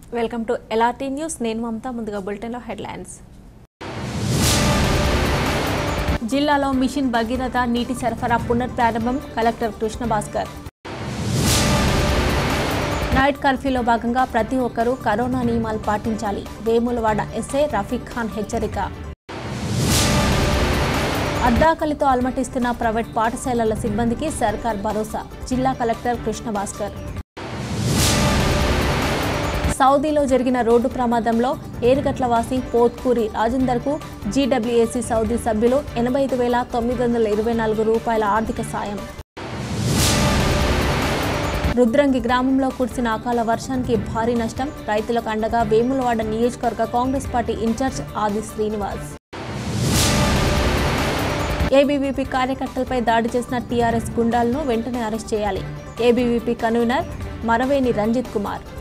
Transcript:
welcome to LRT news నేను మమత ముందుగా బులెటిన్లో హెడ్లైన్స్ జిల్లాలో మిషన్ భగీరథ నీటి సరఫరా పునఃప్రారంభం కలెక్టర్ కృష్ణ భాస్కర్ నైట్ కర్ఫ్యూలో భాగంగా ప్రతి ఒక్కరూ కరోనా నియమాలు పాటించాలి వేములవాడ ఎస్ఐ రఫీక్ ఖాన్ హెచ్చరిక అద్దాకలితో అలమటిస్తున్న ప్రైవేట్ పాఠశాలల సిబ్బందికి సర్కార్ భరోసా జిల్లా కలెక్టర్ కృష్ణ భాస్కర్ సౌదీలో జరిగిన రోడ్డు ప్రమాదంలో ఏరుగట్ల వాసి పోత్కూరి రాజేందర్కు జీడబ్ల్యూఏసీ సౌదీ సభ్యులు ఎనభై ఐదు వేల తొమ్మిది వందల ఇరవై నాలుగు రూపాయల ఆర్థిక సాయం రుద్రంగి గ్రామంలో కురిసిన అకాల వర్షానికి భారీ నష్టం రైతులకు అండగా వేములవాడ నియోజకవర్గ కాంగ్రెస్ పార్టీ ఇన్ఛార్జ్ ఆది శ్రీనివాస్ ఏబీవీపీ కార్యకర్తలపై దాడి చేసిన టీఆర్ఎస్ గుండాలను వెంటనే అరెస్ట్ చేయాలి ఏబీవీపీ కన్వీనర్ మరవేని రంజిత్ కుమార్